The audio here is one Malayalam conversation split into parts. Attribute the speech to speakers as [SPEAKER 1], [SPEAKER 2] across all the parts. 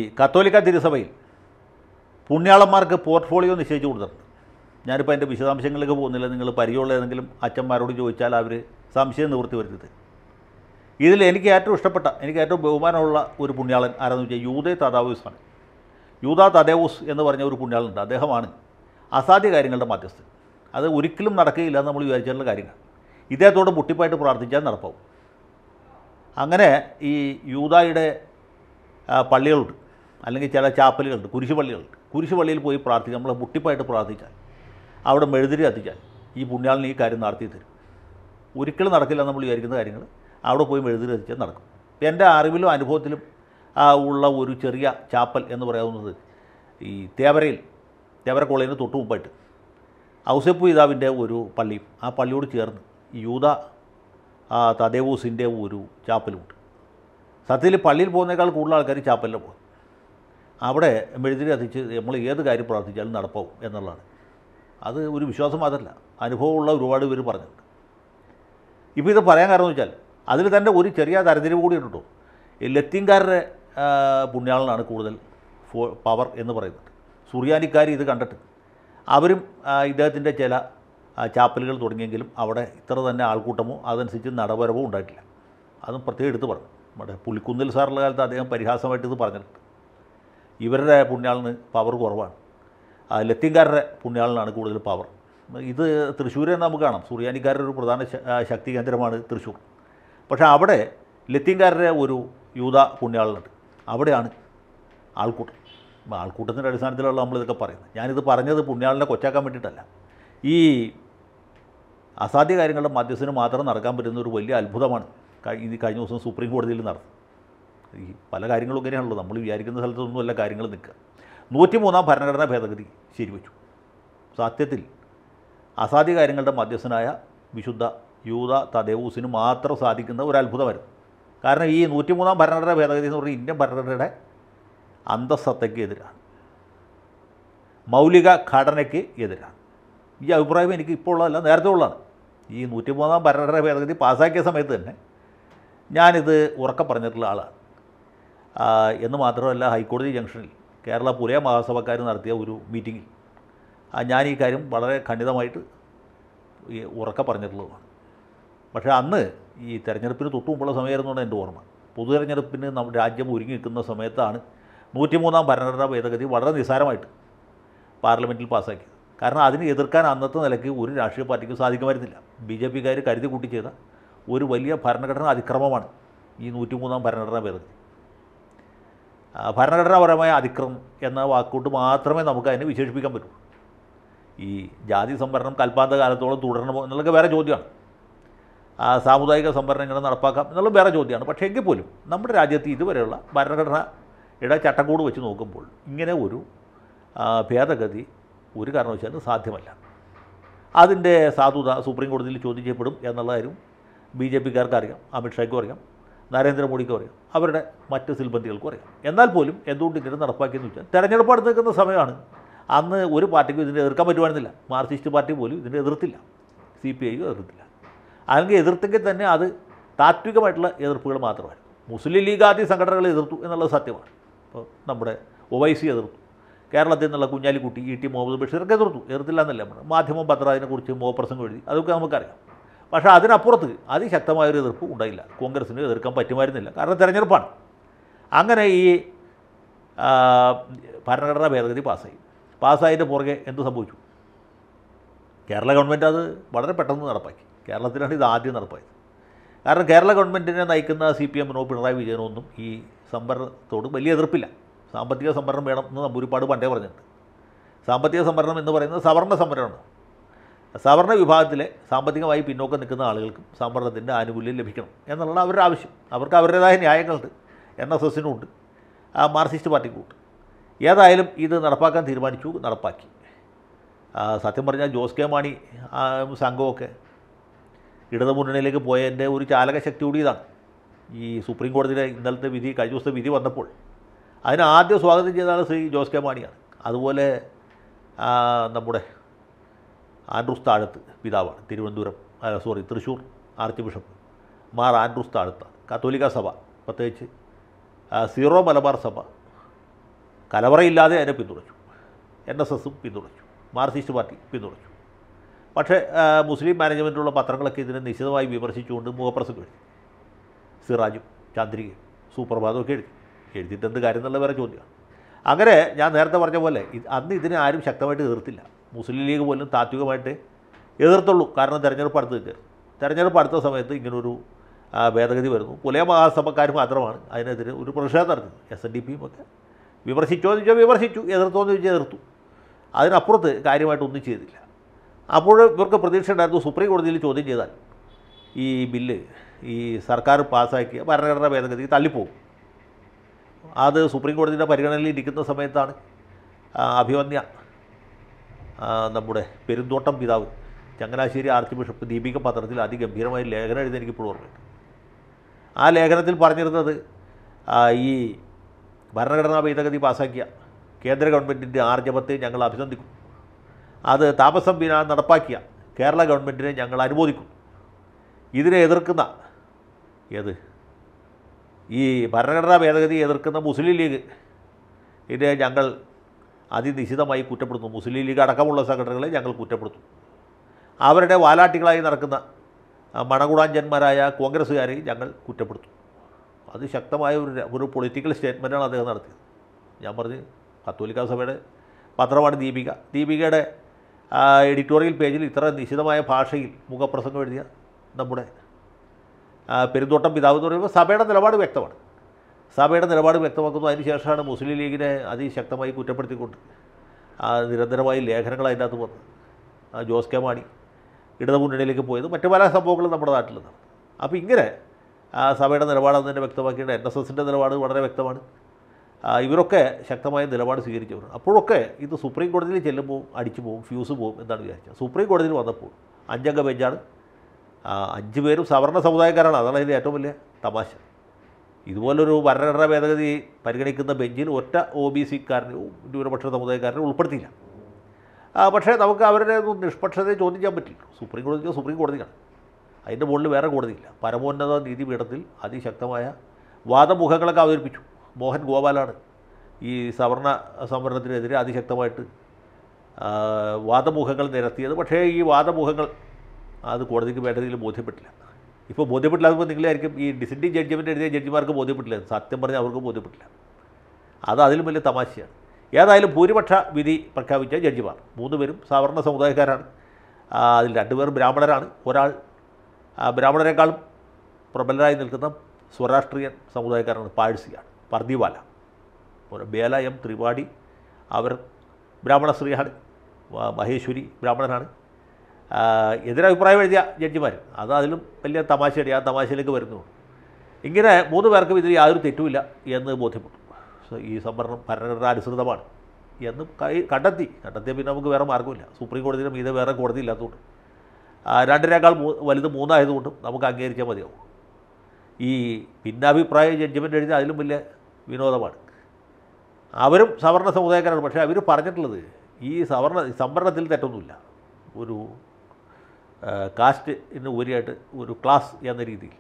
[SPEAKER 1] കത്തോലിക്ക തിരുസഭയിൽ പുണ്യാളന്മാർക്ക് പോർട്ട്ഫോളിയോ നിശ്ചയിച്ചു കൊടുത്തിട്ടുണ്ട് ഞാനിപ്പോൾ അതിൻ്റെ വിശദാംശങ്ങളിലേക്ക് പോകുന്നില്ല നിങ്ങൾ പരിചയമുള്ള ഏതെങ്കിലും അച്ഛന്മാരോട് ചോദിച്ചാൽ അവർ സംശയം നിവൃത്തി വരുന്നത് ഇതിൽ എനിക്ക് ഏറ്റവും ഇഷ്ടപ്പെട്ട എനിക്ക് ഏറ്റവും ബഹുമാനമുള്ള ഒരു പുണ്യാളൻ ആരെന്ന് വെച്ചാൽ യൂതേ തദാവൂസാണ് യൂത തദേവൂസ് എന്ന് പറഞ്ഞ ഒരു പുണ്യാളുണ്ട് അദ്ദേഹമാണ് അസാധ്യ കാര്യങ്ങളുടെ മധ്യസ്ഥൻ അത് ഒരിക്കലും നടക്കുകയില്ല എന്ന് നമ്മൾ വിചാരിച്ചിട്ടുള്ള കാര്യങ്ങൾ ഇദ്ദേഹത്തോട് മുട്ടിപ്പായിട്ട് പ്രാർത്ഥിച്ചാൽ നടപ്പാവും അങ്ങനെ ഈ യൂതായുടെ ആ, പള്ളികളുണ്ട് അല്ലെങ്കിൽ ചില ചാപ്പലുകളുണ്ട് കുരിശ് പള്ളികളുണ്ട് കുരിശ് പള്ളിയിൽ പോയി പ്രാർത്ഥിക്കുക നമ്മൾ മുട്ടിപ്പായിട്ട് പ്രാർത്ഥിച്ചാൽ അവിടെ മെഴുതിരി കത്തിച്ചാൽ ഈ പുണ്യാളിന് ഈ കാര്യം നടത്തി തരും ഒരിക്കലും നടക്കില്ല എന്ന് നമ്മൾ വിചാരിക്കുന്ന കാര്യങ്ങൾ അവിടെ പോയി മെഴുതിരി കത്തിച്ചാൽ നടക്കും എൻ്റെ അറിവിലും അനുഭവത്തിലും ആ, ഉള്ള ഒരു ചെറിയ ചാപ്പൽ എന്ന് പറയാവുന്നത് ഈ തേവരയിൽ തേവര കോളേജിന് തൊട്ട് മുമ്പായിട്ട് ഔസപ്പ് പിതാവിൻ്റെ ഒരു പള്ളിയും ആ പള്ളിയോട് ചേർന്ന് ഈ യൂത ആ, തദേവൂസിൻ്റെ ഒരു ചാപ്പലുമുണ്ട് സത്യത്തിൽ പള്ളിയിൽ പോകുന്നേക്കാൾ കൂടുതൽ ആൾക്കാർ ചാപ്പലിൽ പോകും അവിടെ മെഴുതിരി കത്തിച്ച് നമ്മൾ ഏത് കാര്യം പ്രാർത്ഥിച്ചാലും നടപ്പാവും എന്നുള്ളതാണ് അത് ഒരു വിശ്വാസം മാത്രമല്ല അനുഭവമുള്ള ഒരുപാട് പേര് പറഞ്ഞിട്ടുണ്ട് ഇപ്പോൾ ഇത് പറയാൻ കാരണം എന്ന് വെച്ചാൽ അതിൽ തന്നെ ഒരു ചെറിയ തരത്തിരിവ് കൂടി ഉണ്ടോ ഈ ലത്തീൻകാരുടെ ആ, പുണ്യാളനാണ് കൂടുതൽ ഫോ പവർ എന്ന് പറയുന്നത് സുറിയാനിക്കാർ ഇത് കണ്ടിട്ട് അവരും ആ, ഇദ്ദേഹത്തിൻ്റെ ചില ആ, ചാപ്പലുകൾ തുടങ്ങിയെങ്കിലും അവിടെ ഇത്ര തന്നെ ആൾക്കൂട്ടമോ അതനുസരിച്ച് നടപരവോ ഉണ്ടായിട്ടില്ല അതും പ്രത്യേകം എടുത്ത് പറഞ്ഞു നമ്മുടെ പുലിക്കുന്നിൽ സാറുള്ള കാലത്ത് അദ്ദേഹം പരിഹാസമായിട്ട് ഇത് പറഞ്ഞിട്ടുണ്ട് ഇവരുടെ പുണ്യാളിന് പവർ കുറവാണ് ആ, ലത്തീൻകാരുടെ പുണ്യാളിനാണ് കൂടുതൽ പവർ ഇത് തൃശ്ശൂർ തന്നെ നമുക്ക് കാണാം സുറിയാനിക്കാരുടെ ഒരു പ്രധാന ശ- ആ, ശക്തി കേന്ദ്രമാണ് തൃശ്ശൂർ പക്ഷേ അവിടെ ലത്തീൻകാരുടെ ഒരു യൂത പുണ്യാളനുണ്ട് അവിടെയാണ് ആൾക്കൂട്ടം അപ്പോൾ ആൾക്കൂട്ടത്തിൻ്റെ അടിസ്ഥാനത്തിലുള്ള നമ്മളിതൊക്കെ പറയുന്നത് ഞാനിത് പറഞ്ഞത് പുണ്യാളിനെ കൊച്ചാക്കാൻ വേണ്ടിയിട്ടല്ല ഈ അസാധ്യ കാര്യങ്ങളുടെ മധ്യസ്ഥന് മാത്രം നടക്കാൻ പറ്റുന്ന ഒരു വലിയ അത്ഭുതമാണ് കഴി- ഇത് കഴിഞ്ഞ ദിവസം സുപ്രീം കോടതിയിൽ നടന്നത് ഈ പല കാര്യങ്ങളും ഇങ്ങനെയാണല്ലോ നമ്മൾ വിചാരിക്കുന്ന സ്ഥലത്തൊന്നുമല്ല കാര്യങ്ങൾ നിൽക്കുക നൂറ്റിമൂന്നാം ഭരണഘടനാ ഭേദഗതി ശരിവെച്ചു സത്യത്തിൽ അസാധ്യ കാര്യങ്ങളുടെ മധ്യസ്ഥനായ വിശുദ്ധ യൂത തദേവൂസിന് മാത്രം സാധിക്കുന്ന ഒരു അത്ഭുതമായിരുന്നു കാരണം ഈ നൂറ്റിമൂന്നാം ഭരണഘടനാ ഭേദഗതി എന്ന് പറഞ്ഞാൽ ഇന്ത്യൻ ഭരണഘടനയുടെ അന്തസ്സത്തയ്ക്ക് എതിരാണ് മൗലിക ഘടനയ്ക്ക് എതിരാണ് ഈ അഭിപ്രായം എനിക്ക് ഇപ്പോൾ ഉള്ളതല്ല നേരത്തെ ഉള്ളതാണ് ഈ നൂറ്റിമൂന്നാം ഭരണഘടനാ ഭേദഗതി പാസ്സാക്കിയ സമയത്ത് തന്നെ ഞാനിത് ഉറക്കെ പറഞ്ഞിട്ടുള്ള ആളാണ് ആ, എന്ന് മാത്രമല്ല ഹൈക്കോടതി ജംഗ്ഷനിൽ കേരള പുരയ മഹാസഭക്കാർ നടത്തിയ ഒരു മീറ്റിങ്ങിൽ ആ, ഞാൻ ഈ കാര്യം വളരെ ഖണ്ഡിതമായിട്ട് ഈ ഉറക്കെ പറഞ്ഞിട്ടുള്ളതാണ് പക്ഷേ അന്ന് ഈ തെരഞ്ഞെടുപ്പിന് തൊട്ട് മുമ്പുള്ള സമയമായിരുന്നാണ് എൻ്റെ ഓർമ്മ പൊതു തെരഞ്ഞെടുപ്പിന് നമ്മുടെ രാജ്യം ഒരുങ്ങി നിൽക്കുന്ന സമയത്താണ് നൂറ്റിമൂന്നാം ഭരണഘടനാ ഭേദഗതി വളരെ നിസ്സാരമായിട്ട് പാർലമെൻറ്റിൽ പാസ്സാക്കിയത് കാരണം അതിന് എതിർക്കാൻ അന്നത്തെ നിലയ്ക്ക് ഒരു രാഷ്ട്രീയ പാർട്ടിക്കും സാധിക്കുമായിരുന്നില്ല ബി ജെ പിക്കാർ കരുതി കൂട്ടി ചെയ്ത ഒരു വലിയ ഭരണഘടനാ അതിക്രമമാണ് ഈ നൂറ്റിമൂന്നാം ഭരണഘടനാ ഭേദഗതി ആ, ഭരണഘടനാപരമായ അതിക്രമം എന്ന വാക്കുകൊണ്ട് മാത്രമേ നമുക്ക് അതിനെ വിശേഷിപ്പിക്കാൻ പറ്റൂ ഈ ജാതി സംവരണം കൽപ്പാന്ത കാലത്തോളം തുടരണമോ എന്നുള്ളതൊക്കെ വേറെ ചോദ്യമാണ് ആ സാമുദായിക സംവരണം എങ്ങനെ നടപ്പാക്കാം എന്നുള്ള വേറെ ചോദ്യമാണ് പക്ഷേ എങ്കിൽ പോലും നമ്മുടെ രാജ്യത്ത് ഇതുവരെയുള്ള ഭരണഘടനയുടെ ചട്ടക്കൂട് വെച്ച് നോക്കുമ്പോൾ ഇങ്ങനെ ഒരു ആ, ഭേദഗതി ഒരു കാരണവശാലും സാധ്യമല്ല അതിൻ്റെ സാധുത സുപ്രീം കോടതിയിൽ ചോദ്യം ചെയ്യപ്പെടും എന്നുള്ള കാര്യം ബി ജെ പിക്കാർക്ക് അറിയാം അമിത്ഷായ്ക്കും അറിയാം നരേന്ദ്രമോദിക്കും അറിയാം അവരുടെ മറ്റ് സിൽബന്ധികൾക്കും അറിയാം എന്നാൽ പോലും എന്തുകൊണ്ട് ഇങ്ങനെ നടപ്പാക്കിയെന്ന് വെച്ചാൽ തെരഞ്ഞെടുപ്പ് അടുത്ത് നിൽക്കുന്ന സമയമാണ് അന്ന് ഒരു പാർട്ടിക്കും ഇതിനെ എതിർക്കാൻ പറ്റുമായിരുന്നില്ല മാർക്സിസ്റ്റ് പാർട്ടി പോലും ഇതിനെ എതിർത്തില്ല സി പി ഐയും എതിർത്തില്ല അല്ലെങ്കിൽ എതിർത്തെങ്കിൽ തന്നെ അത് താത്വികമായിട്ടുള്ള എതിർപ്പുകൾ മാത്രമായിരുന്നു മുസ്ലിം ലീഗ് ആദ്യ സംഘടനകൾ എതിർത്തു എന്നുള്ളത് സത്യമാണ് ഇപ്പോൾ നമ്മുടെ ഒവൈസി എതിർത്തു കേരളത്തിൽ നിന്നുള്ള കുഞ്ഞാലിക്കുട്ടി ഇ ടി മുഹമ്മദ് ബഷീറൊക്കെ എതിർത്തു എതിർത്തില്ല എന്നല്ല നമ്മൾ മാധ്യമം പത്രം അതിനെക്കുറിച്ച് മോപ്രസംഗം എഴുതി അതൊക്കെ നമുക്കറിയാം പക്ഷേ അതിനപ്പുറത്ത് അതിശക്തമായൊരു എതിർപ്പ് ഉണ്ടായില്ല കോൺഗ്രസ്സിന് എതിർക്കാൻ പറ്റുമായിരുന്നില്ല കാരണം തെരഞ്ഞെടുപ്പാണ് അങ്ങനെ ഈ ആ, ഭരണഘടനാ ഭേദഗതി പാസ്സായി പാസ്സായതിൻ്റെ പുറകെ എന്ത് സംഭവിച്ചു കേരള ഗവൺമെൻറ് അത് വളരെ പെട്ടെന്ന് നടപ്പാക്കി കേരളത്തിലാണ് ഇത് ആദ്യം നടപ്പായത് കാരണം കേരള ഗവൺമെൻറ്റിനെ നയിക്കുന്ന സി പി എമ്മിനോ പിണറായി വിജയനോ ഒന്നും ഈ സംവരണത്തോട് വലിയ എതിർപ്പില്ല സാമ്പത്തിക സംവരണം വേണം എന്ന് നമ്പൂരിപ്പാട് പണ്ടേ പറഞ്ഞിട്ടുണ്ട് സാമ്പത്തിക സംവരണം എന്ന് പറയുന്നത് സവർണ സംവരണമാണ് സവർണ വിഭാഗത്തിലെ സാമ്പത്തികമായി പിന്നോക്കം നിൽക്കുന്ന ആളുകൾക്കും സംവരണത്തിൻ്റെ ആനുകൂല്യം ലഭിക്കണം എന്നുള്ളതാണ് അവരുടെ ആവശ്യം അവർക്ക് അവരുടേതായ ന്യായങ്ങളുണ്ട് എൻ എസ് എസിനുണ്ട് ആ മാർക്സിസ്റ്റ് പാർട്ടിക്കുണ്ട് ഏതായാലും ഇത് നടപ്പാക്കാൻ തീരുമാനിച്ചു നടപ്പാക്കി ആ, സത്യം പറഞ്ഞാൽ ജോസ് കെ മാണി ആ, സംഘമൊക്കെ ഇടതു മുന്നണിയിലേക്ക് പോയതിൻ്റെ ഒരു ചാലകശക്തി കൂടി ഇതാണ് ഈ സുപ്രീം കോടതിയിലെ ഇന്നലത്തെ വിധി കഴിഞ്ഞ ദിവസത്തെ വിധി വന്നപ്പോൾ അതിന് ആദ്യം സ്വാഗതം ചെയ്ത ആൾ ശ്രീ ജോസ് കെ മാണിയാണ് അതുപോലെ ആ, നമ്മുടെ ആൻഡ്രൂസ് താഴത്ത് പിതാവാണ് തിരുവനന്തപുരം അല്ല, sorry Thrissur archbishop Mar Andrews താഴത്താണ് കത്തോലിക്ക സഭ പ്രത്യേകിച്ച് ആ, സീറോ മലബാർ സഭ കലവറയില്ലാതെ അതിനെ പിന്തുണച്ചു എൻ എസ് എസും പിന്തുണച്ചു മാർക്സിസ്റ്റ് പാർട്ടി പിന്തുണച്ചു പക്ഷേ ആ, മുസ്ലിം മാനേജ്മെൻറ്റുള്ള പത്രങ്ങളൊക്കെ ഇതിനെ നിശിതമായി വിമർശിച്ചുകൊണ്ട് മുഖപ്രസംഗം എഴുതി സിറാജും ചന്ദ്രികയും സുപ്രഭാതവും ഒക്കെ എഴുതി എഴുതിയിട്ട് എന്ത് കാര്യം എന്നുള്ള വേറെ ചോദ്യമാണ് അങ്ങനെ ഞാൻ നേരത്തെ പറഞ്ഞ പോലെ ഇത് അന്ന് ഇതിനെ ആരും ശക്തമായിട്ട് എതിർത്തില്ല മുസ്ലിം ലീഗ് പോലും താത്വികമായിട്ട് എതിർത്തുള്ളൂ കാരണം തെരഞ്ഞെടുപ്പ് അടുത്ത് നിൽക്കരുത് തെരഞ്ഞെടുപ്പ് അടുത്ത സമയത്ത് ഇങ്ങനൊരു ആ, ഭേദഗതി വരുന്നു പുലയ മഹാസഭക്കാർ മാത്രമാണ് അതിനെതിരെ ഒരു പ്രതിഷേധം നടത്തുന്നത് എസ് എൻ ഡി പിയും ഒക്കെ വിമർശിച്ചോ എന്ന് ചോദിച്ചാൽ വിമർശിച്ചു എതിർത്തോ എന്ന് ചോദിച്ചാൽ എതിർത്തു അതിനപ്പുറത്ത് കാര്യമായിട്ടൊന്നും ചെയ്തില്ല അപ്പോൾ ഇവർക്ക് പ്രതീക്ഷ ഉണ്ടായിരുന്നു സുപ്രീം കോടതിയിൽ ചോദ്യം ചെയ്താൽ ഈ ബില്ല് ഈ സർക്കാർ പാസ്സാക്കിയ ഭരണഘടനാ ഭേദഗതി തള്ളിപ്പോകും അത് സുപ്രീം കോടതിയുടെ പരിഗണനയിൽ ഇരിക്കുന്ന സമയത്താണ് ആ, അഭിമന്യ ആ, നമ്മുടെ പെരുന്തോട്ടം പിതാവ് ചങ്ങനാശ്ശേരി ആർച്ച് ബിഷപ്പ് ദീപിക പത്രത്തിൽ അതിഗംഭീരമായ ലേഖനം എഴുതി എനിക്ക് ഇപ്പോഴും ഓർമ്മയുണ്ട് ആ ലേഖനത്തിൽ പറഞ്ഞിരുന്നത് ആ, ഈ ഭരണഘടനാ ഭേദഗതി പാസ്സാക്കിയ കേന്ദ്ര ഗവൺമെൻറ്റിൻ്റെ ആർജവത്തെ ഞങ്ങൾ അഭിനന്ദിക്കും അത് താമസം വിനാ നടപ്പാക്കിയ കേരള ഗവൺമെൻറ്റിനെ ഞങ്ങൾ അനുമോദിക്കും ഇതിനെ എതിർക്കുന്ന ഏത് ഈ ഭരണഘടനാ ഭേദഗതി എതിർക്കുന്ന മുസ്ലിം ലീഗ് ഇതിനെ ഞങ്ങൾ അതിനിശിതമായി കുറ്റപ്പെടുത്തുന്നു മുസ്ലിം ലീഗ് അടക്കമുള്ള സംഘടനകളെ ഞങ്ങൾ കുറ്റപ്പെടുത്തും അവരുടെ വാലാട്ടികളായി നടക്കുന്ന ആ, മണകുടാഞ്ചന്മാരായ കോൺഗ്രസ്സുകാരെ ഞങ്ങൾ കുറ്റപ്പെടുത്തും അത് ശക്തമായ ഒരു ര- ഒരു പൊളിറ്റിക്കൽ സ്റ്റേറ്റ്മെൻറ്റാണ് അദ്ദേഹം നടത്തിയത് ഞാൻ പറഞ്ഞ് കത്തോലിക്ക സഭയുടെ പത്രമാണ് ദീപിക ദീപികയുടെ ആ, എഡിറ്റോറിയൽ പേജിൽ ഇത്ര നിശിതമായ ഭാഷയിൽ മുഖപ്രസംഗം എഴുതിയ നമ്മുടെ ആ, പെരുന്തോട്ടം പിതാവ് എന്ന് പറയുമ്പോൾ സഭയുടെ നിലപാട് വ്യക്തമാണ് സഭയുടെ നിലപാട് വ്യക്തമാക്കുന്നു അതിനുശേഷമാണ് മുസ്ലിം ലീഗിനെ അതിശക്തമായി കുറ്റപ്പെടുത്തിക്കൊണ്ട് ആ, നിരന്തരമായി ലേഖനങ്ങൾ അതിൻ്റെ അകത്ത് വന്നത് ആ, ജോസ് കെ മാണി ഇടതു മുന്നണിയിലേക്ക് പോയത് മറ്റു പല സംഭവങ്ങളും നമ്മുടെ നാട്ടിൽ നടന്നു അപ്പോൾ ഇങ്ങനെ ആ, സഭയുടെ നിലപാട് അന്ന് തന്നെ വ്യക്തമാക്കിയിട്ട് എൻ എസ് എസിൻ്റെ നിലപാട് വളരെ വ്യക്തമാണ് ആ, ഇവരൊക്കെ ശക്തമായ നിലപാട് സ്വീകരിച്ചവർ അപ്പോഴൊക്കെ ഇത് സുപ്രീം കോടതിയിൽ ചെല്ലുമ്പോൾ അടിച്ചു പോകും ഫ്യൂസ് പോകും എന്നാണ് വിചാരിച്ചത് സുപ്രീം കോടതിയിൽ വന്നപ്പോൾ അഞ്ചംഗ ബെഞ്ചാണ് ആ, അഞ്ച് പേരും സവർണ സമുദായക്കാരാണ് അതാണ് അതിൻ്റെ ഏറ്റവും വലിയ തമാശ ഇതുപോലൊരു ഭരണഘടനാ ഭേദഗതി പരിഗണിക്കുന്ന ബെഞ്ചിൽ ഒറ്റ ഒ ബി സിക്കാരനെയോ ന്യൂനപക്ഷ സമുദായക്കാരനെയോ ഉൾപ്പെടുത്തിയില്ല ആ, പക്ഷേ നമുക്ക് അവരുടെ ഒന്നും നിഷ്പക്ഷതയെ ചോദ്യം ചെയ്യാൻ പറ്റില്ല സുപ്രീം കോടതി സുപ്രീം കോടതിയാണ് അതിൻ്റെ മുകളിൽ വേറെ കോടതിയില്ല പരമോന്നത നീതിപീഠത്തിൽ അതിശക്തമായ വാദമുഖങ്ങളൊക്കെ അവതരിപ്പിച്ചു മോഹൻ ഗോപാലാണ് ഈ സവർണ സംവരണത്തിനെതിരെ അതിശക്തമായിട്ട് ആ, വാദമുഖങ്ങൾ നിരത്തിയത് പക്ഷേ ഈ വാദമുഖങ്ങൾ അത് കോടതിക്ക് വേണ്ട രീതിയിൽ ബോധ്യപ്പെട്ടില്ല ഇപ്പോൾ ബോധ്യപ്പെട്ടില്ലാത്തപ്പോൾ നിങ്ങളായിരിക്കും ഈ ഡിസിൻഡിങ് ജഡ്ജ്മെൻറ്റ് എഴുതിയ ജഡ്ജിമാർക്ക് ബോധ്യപ്പെട്ടില്ല സത്യം പറഞ്ഞാൽ അവർക്ക് ബോധ്യപ്പെട്ടില്ല അത് അതിലും വലിയ തമാശയാണ് ഏതായാലും ഭൂരിപക്ഷ വിധി പ്രഖ്യാപിച്ച ജഡ്ജിമാർ മൂന്ന് പേരും സവർണ സമുദായക്കാരാണ് ആ, അതിൽ രണ്ടുപേർ ബ്രാഹ്മണരാണ് ഒരാൾ ആ, ബ്രാഹ്മണരെക്കാളും പ്രബലരായി നിൽക്കുന്ന സ്വരാഷ്ട്രീയൻ സമുദായക്കാരാണ് പാഴ്സിയാണ് പർദിവാല ഒരു ബേല എം ത്രിപാഠി അവർ ബ്രാഹ്മണ സ്ത്രീയാണ് വ- മഹേശ്വരി ബ്രാഹ്മണനാണ് ആ, എതിരഭിപ്രായം എഴുതിയ ജഡ്ജിമാർ അത് അതിലും വലിയ തമാശയാണ് ആ തമാശയിലേക്ക് വരുന്നു ഇങ്ങനെ മൂന്ന് പേർക്കും ഇതിൽ യാതൊരു തെറ്റുമില്ല എന്ന് ബോധ്യപ്പെട്ടു സോ ഈ സംവരണം ഭരണഘടനാനുസൃതമാണ് എന്ന് കൈ- കണ്ടെത്തി കണ്ടെത്തിയ പിന്നെ നമുക്ക് വേറെ മാർഗ്ഗമില്ല സുപ്രീം കോടതിയുടെ മീതെ വേറെ കോടതി ഇല്ലാത്തതുകൊണ്ട് ആ, രണ്ടിനേക്കാൾ മൂ വലുത് മൂന്നായതുകൊണ്ടും നമുക്ക് അംഗീകരിച്ചാൽ മതിയാവും ഈ ഭിന്നാഭിപ്രായ ജഡ്ജ്മെൻ്റ് എഴുതി അതിലും വലിയ വിനോദമാണ് അവരും സവർണ സമുദായക്കാരാണ് പക്ഷേ അവർ പറഞ്ഞിട്ടുള്ളത് ഈ സവർണ സംവരണത്തിൽ തെറ്റൊന്നുമില്ല ഒരു ആ, കാസ്റ്റിന് ഉപരിയായിട്ട് ഒരു ക്ലാസ് എന്ന രീതിയിൽ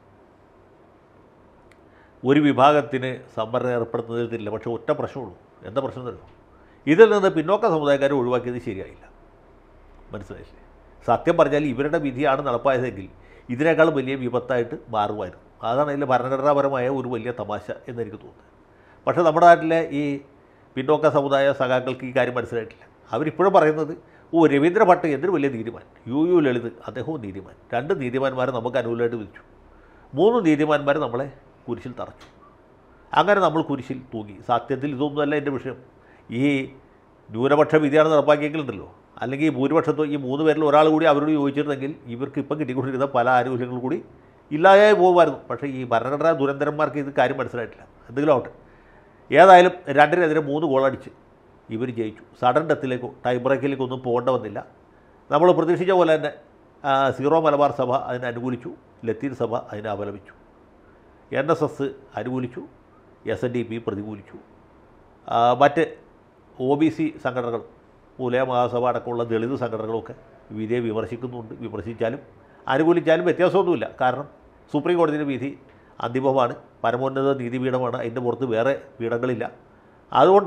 [SPEAKER 1] ഒരു വിഭാഗത്തിന് സംവരണം ഏർപ്പെടുത്തുന്നതിൽ തില്ല പക്ഷേ ഒറ്റ പ്രശ്നമുള്ളൂ എന്താ പ്രശ്നം തരുന്നു ഇതിൽ നിന്ന് പിന്നോക്ക സമുദായക്കാരെ ഒഴിവാക്കിയത് ശരിയായില്ല മനസ്സിലായില്ലേ സത്യം പറഞ്ഞാൽ ഇവരുടെ വിധിയാണ് നടപ്പായതെങ്കിൽ ഇതിനേക്കാൾ വലിയ വിപത്തായിട്ട് മാറുമായിരുന്നു അതാണ് അതിൽ ഭരണഘടനാപരമായ ഒരു വലിയ തമാശ എന്നെനിക്ക് തോന്നുന്നത് പക്ഷേ നമ്മുടെ നാട്ടിലെ ഈ പിന്നോക്ക സമുദായ സഖാക്കൾക്ക് ഈ കാര്യം മനസ്സിലായിട്ടില്ല അവരിപ്പോഴും പറയുന്നത് ഓ രവീന്ദ്ര ഭട്ട് എന്തൊരു വലിയ നീതിമാൻ യു യു ലളിത് അദ്ദേഹവും നീതിമാൻ രണ്ട് നീതിമാന്മാരെ നമുക്ക് അനുകൂലമായിട്ട് വിധിച്ചു മൂന്ന് നീതിമാന്മാർ നമ്മളെ കുരിശിൽ തറച്ചു അങ്ങനെ നമ്മൾ കുരിശിൽ തൂങ്ങി സത്യത്തിൽ ഇതൊന്നുമല്ല എൻ്റെ വിഷയം ഈ ന്യൂനപക്ഷ വിധിയാണ് നടപ്പാക്കിയെങ്കിലുണ്ടല്ലോ അല്ലെങ്കിൽ ഈ ഭൂരിപക്ഷത്തോ ഈ മൂന്ന് പേരിൽ ഒരാൾ കൂടി അവരോട് ചോദിച്ചിരുന്നെങ്കിൽ ഇവർക്ക് ഇപ്പം കിട്ടിക്കൊണ്ടിരുന്ന പല ആനുകൂല്യങ്ങൾ കൂടി ഇല്ലാതായി പോകുമായിരുന്നു പക്ഷേ ഈ ഭരണഘടനാ ദുരന്തരന്മാർക്ക് ഇത് കാര്യം മനസ്സിലായിട്ടില്ല എന്തെങ്കിലും ആവട്ടെ ഏതായാലും രണ്ടിനെതിരെ മൂന്ന് ഗോളടിച്ച് ഇവർ ജയിച്ചു സഡൻ ഡെത്തിലേക്കോ ടൈ ബ്രേക്കിലേക്കോ ഒന്നും പോകേണ്ട വന്നില്ല നമ്മൾ പ്രതീക്ഷിച്ച പോലെ തന്നെ ആ, സീറോ മലബാർ സഭ അതിനെ അനുകൂലിച്ചു ലത്തീൻ സഭ അതിനെ അപലപിച്ചു എൻ എസ് എസ് അനുകൂലിച്ചു എസ് എൻ ഡി പി പ്രതികൂലിച്ചു ആ, മറ്റ് ഒ ബി സി സംഘടനകൾ മൂലയ മഹാസഭ അടക്കമുള്ള ദളിത് സംഘടനകളൊക്കെ വിധിയെ വിമർശിക്കുന്നുണ്ട് വിമർശിച്ചാലും അനുകൂലിച്ചാലും വ്യത്യാസമൊന്നുമില്ല കാരണം സുപ്രീം കോടതിയുടെ വിധി അന്തിമമാണ് പരമോന്നത നീതിപീഠമാണ് അതിൻ്റെ പുറത്ത് വേറെ പീഠങ്ങളില്ല അതുകൊണ്ട്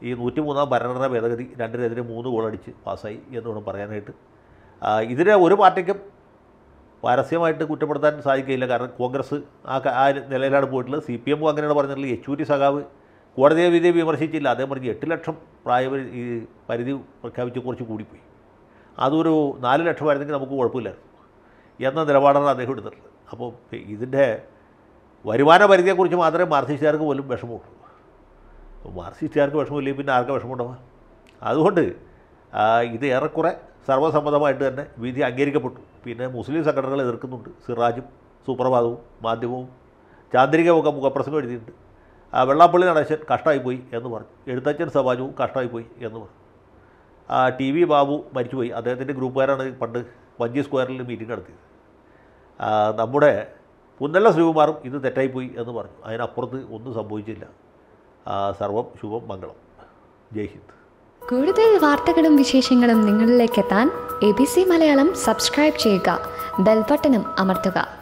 [SPEAKER 1] ഈ നൂറ്റി മൂന്നാം ഭരണഘടനാ ഭേദഗതി രണ്ടിനെതിരെ മൂന്ന് ഗോളടിച്ച് പാസ്സായി എന്ന് വേണം പറയാനായിട്ട് ആ, ഇതിനെ ഒരു പാർട്ടിക്കും പരസ്യമായിട്ട് കുറ്റപ്പെടുത്താൻ സാധിക്കില്ല കാരണം കോൺഗ്രസ് ആ ക- ആ നിലയിലാണ് പോയിട്ടുള്ളത് സി പി എമ്മും അങ്ങനെയാണ് പറഞ്ഞിട്ടുള്ളത് യെച്ചൂരി സഖാവ് കോടതിയെ വിധിയെ വിമർശിച്ചില്ല അദ്ദേഹം പറഞ്ഞു എട്ട് ലക്ഷം പ്രായപരി ഈ പരിധി പ്രഖ്യാപിച്ച് കുറച്ച് കൂടിപ്പോയി അതൊരു നാല് ലക്ഷമായിരുന്നെങ്കിൽ നമുക്ക് കുഴപ്പമില്ലായിരുന്നു എന്ന നിലപാടാണ് അദ്ദേഹം എടുത്തിട്ടുള്ളത് അപ്പോൾ ഇതിൻ്റെ വരുമാന പരിധിയെക്കുറിച്ച് മാത്രമേ മാർക്സിസ്റ്റുകാർക്ക് പോലും വിഷമമുള്ളൂ അപ്പോൾ മാർക്സിസ്റ്റുകാർക്ക് വിഷമമില്ലെങ്കിൽ പിന്നെ ആർക്കാ വിഷമമുണ്ടാവുക അതുകൊണ്ട് ആ, ഇത് ഏറെക്കുറെ സർവ്വസമ്മതമായിട്ട് തന്നെ വിധി അംഗീകരിക്കപ്പെട്ടു പിന്നെ മുസ്ലിം സംഘടനകൾ എതിർക്കുന്നുണ്ട് സിറാജും സുപ്രഭാതവും മാധ്യമവും ചാന്ദ്രികമൊക്കെ മുഖപ്രസംഗം എഴുതിയിട്ടുണ്ട് ആ, വെള്ളാപ്പള്ളി നടേശൻ കഷ്ടമായിപ്പോയി എന്ന് പറഞ്ഞു എഴുത്തച്ഛൻ സമാജവും കഷ്ടമായിപ്പോയി എന്ന് പറഞ്ഞു ആ, ടി വി ബാബു മരിച്ചുപോയി അദ്ദേഹത്തിൻ്റെ ഗ്രൂപ്പുകാരാണ് പണ്ട് വഞ്ചി സ്ക്വയറിൽ മീറ്റിംഗ് നടത്തിയത് ആ, നമ്മുടെ പുന്നല്ല ശ്രീകുമാറും ഇത് തെറ്റായിപ്പോയി എന്ന് പറഞ്ഞു അതിനപ്പുറത്ത് ഒന്നും സംഭവിച്ചില്ല ആ, സർവം ശുഭം മംഗളം ജയ് ഹിന്ദ്
[SPEAKER 2] കൂടുതൽ വാർത്തകളും വിശേഷങ്ങളും നിങ്ങളിലേക്ക് എത്താൻ A B C Malayalam subscribe ചെയ്യുക ബെൽബട്ടനും അമർത്തുക